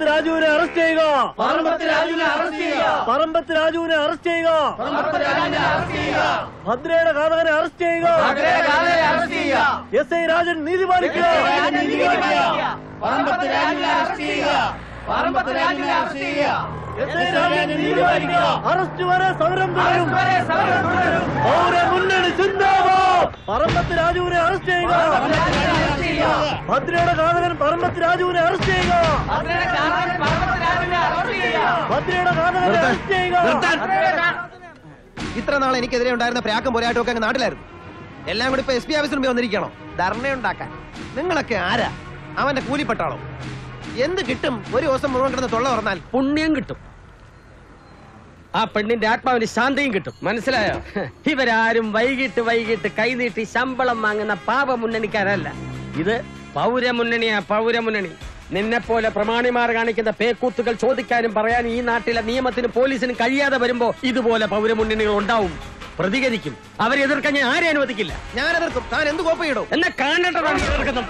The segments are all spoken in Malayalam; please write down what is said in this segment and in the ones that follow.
പറമ്പത്ത് രാജുവിനെ അറസ്റ്റ് ചെയ്യുക പറമ്പത്ത് രാജുവിനെ അറസ്റ്റ് ചെയ്യുക പറമ്പത്ത് രാജുവിനെ അറസ്റ്റ് ചെയ്യുക പറമ്പത്ത് രാജുവിനെ അറസ്റ്റ് ചെയ്യുക ഭദ്രയുടെ ഘാതകനെ അറസ്റ്റ് ചെയ്യുക ഭദ്രയുടെ ഘാതകനെ അറസ്റ്റ് ചെയ്യുക എസ് ഐ രാജൻ നീതി പാലിക്കുക രാജുവിനെ നീതി പാലിക്കുക. പറമ്പത്ത് രാജുവിനെ അറസ്റ്റ് ചെയ്യുക പറമ്പത്ത് രാജുവിനെ അറസ്റ്റ് ചെയ്യുക എസ് ഐ രാജൻ നീതി പാലിക്കുക അറസ്റ്റ് വരെ സമരം തുടരും അറസ്റ്റ് വരെ സമരം തുടരും പൗര മുന്നണി ചിന്താബാദ് പറമ്പത്ത് രാജുവിനെ അറസ്റ്റ് ചെയ്യുക പറമ്പത്ത് രാജുവിനെ അറസ്റ്റ് ചെയ്യുക ഭദ്രയുടെ ഘാതകൻ പറമ്പത്ത് രാജുവിനെ അറസ്റ്റ് ചെയ്യുക ഭദ്രയുടെ ഘാതകൻ പറമ്പത്ത് രാജുവിനെ അറസ്റ്റ് ചെയ്യുക ഭദ്രയുടെ ഘാതകനെ അറസ്റ്റ് ചെയ്യുക ഭദ്രയുടെ ഘാ- ഇത്ര നാൾ എനിക്കെതിരെ ഉണ്ടായിരുന്ന പ്രാക്കും പോരാട്ടവും ഒക്കെ അങ്ങ് നാട്ടിലായിരുന്നു എല്ലാം കൂടി ഇപ്പൊ എസ് പി ഓഫീസിന് മുമ്പിൽ വന്നിരിക്കണോ ധർണയുണ്ടാക്കാൻ നിങ്ങളൊക്കെ ആരാ അവന്റെ കൂലിപ്പെട്ടാളോ എന്ത് കിട്ടും ഒരു ദിവസം മുഴുവൻ കിടന്ന് തൊള്ള തുറന്നാൽ പുണ്യം കിട്ടും ആ പെണ്ണിന്റെ ആത്മാവിന് ശാന്തിയും കിട്ടും മനസ്സിലായോ ഇവരാരും വൈകിട്ട് വൈകിട്ട് കൈനീട്ടി ശമ്പളം വാങ്ങുന്ന പാപ മുന്നണിക്കാരല്ല ഇത് പൗരമുന്നണിയാ പൗരമുന്നണി നിന്നെ പോലെ പ്രമാണിമാർ കാണിക്കുന്ന പേക്കൂത്തുകൾ ചോദിക്കാനും പറയാനും ഈ നാട്ടിലെ നിയമത്തിനും പോലീസിനും കഴിയാതെ വരുമ്പോ ഇതുപോലെ പൗരമുന്നണികൾ ഉണ്ടാവും പ്രതികരിക്കും അവരെ എതിർക്കാൻ ഞാൻ ആരെ അനുവദിക്കില്ല ഞാൻ എതിർക്കും താൻ എന്ത് കോപ്പയിടും എന്നെ കാണേണ്ടതാണ് ഈ എതിർക്കുന്നത്.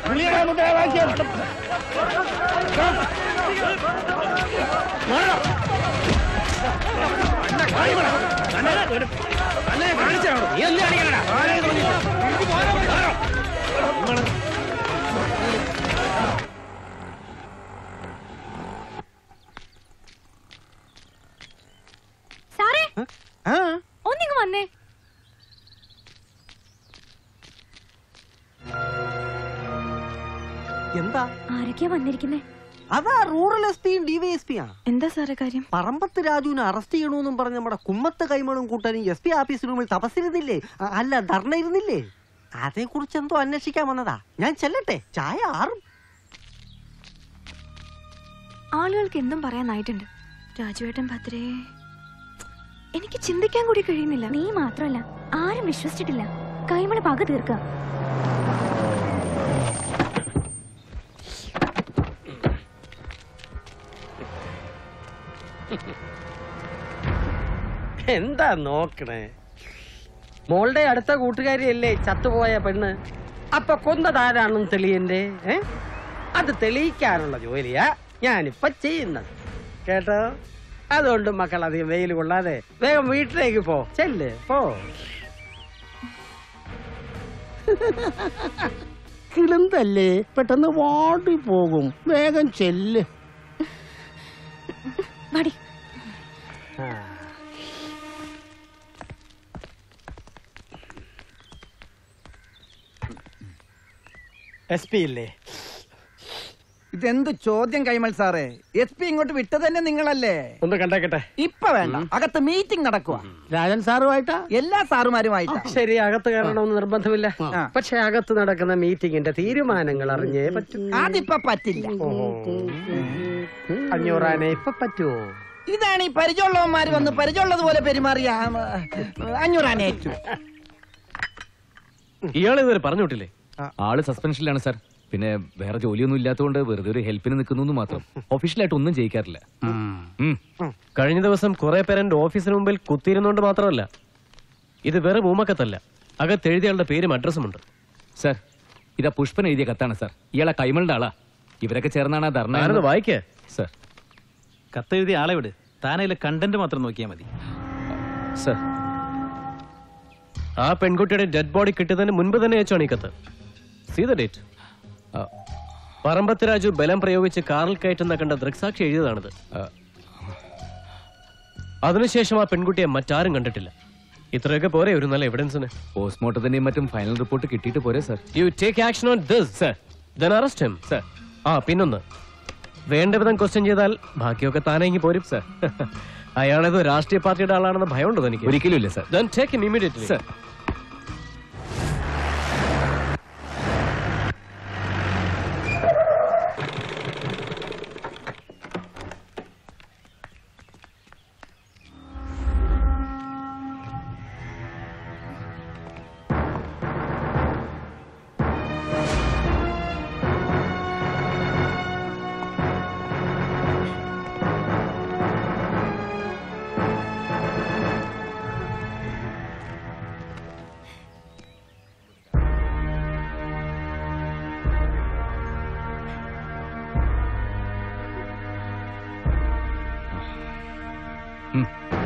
നീ എന്ത് കാണിക്കണടാ? സാറേ ഒന്നിങ്ങ് വന്നേ എന്താ ആരൊക്കെയാ വന്നിരിക്കുന്നേ അതാ റൂറൽ എസ് പിയും ഡിവൈഎസ്പിയാ എന്താ സാറേ കാര്യം പറമ്പത്ത് രാജുവിനെ അറസ്റ്റ് ചെയ്യണമെന്നും പറഞ്ഞ് നമ്മുടെ കുമ്മത്ത് കൈമളും കൂട്ടാനും എസ് പി ഓഫീസിന് മുമ്പിൽ തപസ്സിരുന്നില്ലേ അ- അല്ല ധർണ ഇരുന്നില്ലേ അതേ കുറിച്ച് എന്തോ അന്വേഷിക്കാൻ വന്നതാ ഞാൻ ചെല്ലട്ടെ ചായ ആറും ആളുകൾക്ക് എന്തും പറയാനായിട്ടുണ്ട് രാജുവേട്ടൻ ഭദ്രേ എനിക്ക് ചിന്തിക്കാൻ കൂടി കഴിയുന്നില്ല നീ മാത്രമല്ല ആരും വിശ്വസിച്ചിട്ടില്ല കൈമള പക തീർക്കുക എന്താ നോക്കണേ മോളുടെ അടുത്ത കൂട്ടുകാരിയല്ലേ ചത്തുപോയ പെണ്ണ് അപ്പൊ കൊന്നതാരാണെന്ന് തെളിയണ്ടേ ഏ അത് തെളിയിക്കാനുള്ള ജോലിയാ ഞാനിപ്പൊ ചെയ്യുന്നത് കേട്ടോ അതുകൊണ്ട് മക്കൾ അധികം വെയിൽ കൊള്ളാതെ വേഗം വീട്ടിലേക്ക് പോ ചെല്ല് പോ കിളുന്തല്ലേ പെട്ടെന്ന് വാടി പോകും വേഗം ചെല്ല് മടി എസ് പി ഇല്ലേ ഇതെന്ത് ചോദ്യം കൈമൾ സാറേ എസ് പി ഇങ്ങോട്ട് വിട്ടത് തന്നെ നിങ്ങളല്ലേ ഒന്ന് കണ്ടേക്കട്ടെ ഇപ്പൊ വേണ്ട അകത്ത് മീറ്റിംഗ് നടക്കുക രാജൻ സാറുമായിട്ടാ എല്ലാ സാറുമാരുമായിട്ടാ ശരി അകത്ത് കയറണമെന്ന് നിർബന്ധമില്ല ആ. പക്ഷെ അകത്ത് നടക്കുന്ന മീറ്റിംഗിന്റെ തീരുമാനങ്ങൾ അറിഞ്ഞേ പറ്റൂ അതിപ്പോ പറ്റില്ല അഞ്ഞൂറാനെ ഇപ്പൊ പറ്റുമോ ഇതാണ് ഈ പരിചയമുള്ളവന്മാര് വന്ന് പരിചയമുള്ളത് പോലെ പെരുമാറിയ ആ, അഞ്ഞൂറാനെ ഏറ്റു ഇയാൾ ഇതുവരെ പറഞ്ഞു വിട്ടില്ലേ ആള് സസ്പെൻഷനിലാണ് സാർ പിന്നെ വേറെ ജോലിയൊന്നും ഇല്ലാത്തതുകൊണ്ട് വെറുതെ ഒരു ഹെൽപ്പിന് നിൽക്കുന്നു മാത്രം ഒഫീഷ്യലായിട്ട് ഒന്നും ചെയ്യിക്കാറില്ല ഉം. കഴിഞ്ഞ ദിവസം കുറെ പേര് എന്റെ ഓഫീസിന് മുമ്പിൽ കുത്തിയിരുന്നോണ്ട് മാത്രമല്ല ഇത് വെറും ഊമക്കത്തല്ല അകത്തെഴുതിയാളുടെ പേരും അഡ്രസ്സും ഉണ്ട് സാർ ഇതാ പുഷ്പൻ എഴുതിയ കത്താണ് സാർ ഇയാളെ കൈമളുടെ ആളാ ഇവരൊക്കെ ചേർന്നാണ് ആ ധർണ ഞാനത് വായിക്കേ സാർ കത്തെഴുതിയ ആളെ വിട് താനതിലെ കണ്ടന്റ് മാത്രം നോക്കിയാൽ മതി സാർ ആ പെൺകുട്ടിയുടെ ഡെഡ് ബോഡി കിട്ടിയതിന് മുൻപ് തന്നെ അയച്ചാണ് ഈ കത്ത് see the date Parambath Raju ബലം പ്രയോഗിച്ച് കാറിൽ കയറ്റുന്ന കണ്ട ദൃക്സാക്ഷി എഴുതിയതാണിത് അതിനുശേഷം ആ പെൺകുട്ടിയെ മറ്റാരും കണ്ടിട്ടില്ല ഇത്രയൊക്കെ പോരെ ഒരു നല്ല എവിഡൻസിന് പോസ്റ്റ്മോർട്ടത്തിന്റെയും മറ്റും ഫൈനൽ റിപ്പോർട്ട് കിട്ടിയിട്ട് പോരെ sir you take action on this sir then arrest him sir ആ പിന്നൊന്ന് വേണ്ട വിധം ക്വസ്റ്റ്യൻ ചെയ്താൽ ബാക്കിയൊക്കെ താനെങ്കിൽ പോരും സർ അയാളേതോ രാഷ്ട്രീയ പാർട്ടിയുടെ ആളാണെന്ന് ഭയമുണ്ടോ എനിക്ക് ഒരിക്കലും ഇല്ല sir then take him immediately sir ഉം.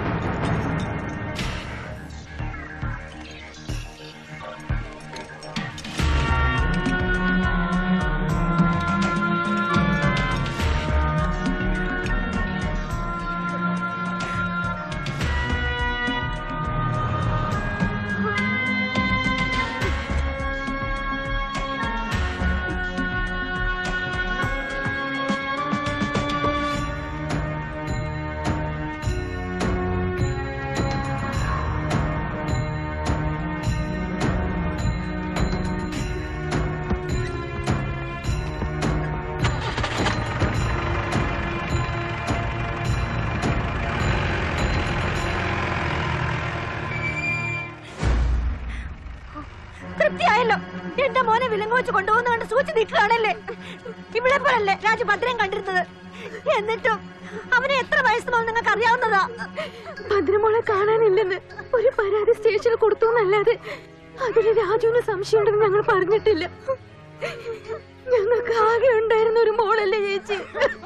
തൃപ്തിയായല്ലോ എന്റെ മോനെ വിലങ്ങ് വെച്ച് കൊണ്ടുപോകുന്ന കണ്ട് സൂചി നിൽക്കുകയാണല്ലേ ഇവിടെ പോലല്ലേ രാജു ഭദ്രം കണ്ടിരുന്നത് എന്നിട്ടും അവന് എത്ര വയസ്സുമോ നിങ്ങൾക്ക് അറിയാവുന്നതാ ഭദ്രമോളെ കാണാനില്ലെന്ന് ഒരു പരാതി സ്റ്റേഷനിൽ കൊടുത്തു എന്നല്ലാതെ അതിന് രാജുവിന് സംശയമുണ്ടെന്ന് ഞങ്ങൾ പറഞ്ഞിട്ടില്ല ഞങ്ങൾക്ക് ആകെ ഉണ്ടായിരുന്ന ഒരു മോളല്ലേ ചേച്ചി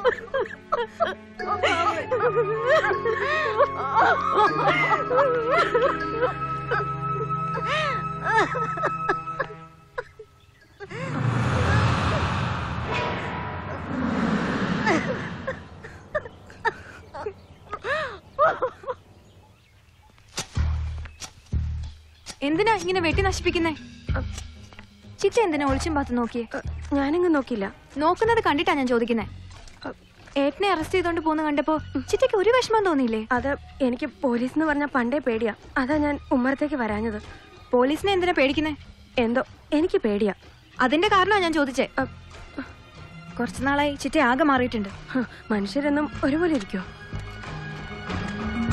എന്തിനാ ഇങ്ങനെ വെട്ടി നശിപ്പിക്കുന്നേ ചിറ്റ എന്തിനാ ഒളിച്ചും പാത്ത് നോക്കിയേ ഞാനെങ്ങും നോക്കില്ല നോക്കുന്നത് കണ്ടിട്ടാ ഞാൻ ചോദിക്കുന്നേ ഏട്ടനെ അറസ്റ്റ് ചെയ്തോണ്ട് പോകുന്ന കണ്ടപ്പോ ചിറ്റയ്ക്ക് ഒരു വിഷമം തോന്നിയില്ലേ അത് എനിക്ക് പോലീസ് എന്ന് പറഞ്ഞ പണ്ടേ പേടിയാ അതാ ഞാൻ ഉമ്മറത്തേക്ക് വരാഞ്ഞത് പോലീസിനെ എന്തിനാ പേടിക്കുന്നേ എന്തോ എനിക്ക് പേടിയാ അതിന്റെ കാരണമാണ് ഞാൻ ചോദിച്ചേ കുറച്ചു നാളായി ചിറ്റ ആകെ മാറിയിട്ടുണ്ട് ഹ്, മനുഷ്യരെന്നും ഒരുപോലെ ഇരിക്കോ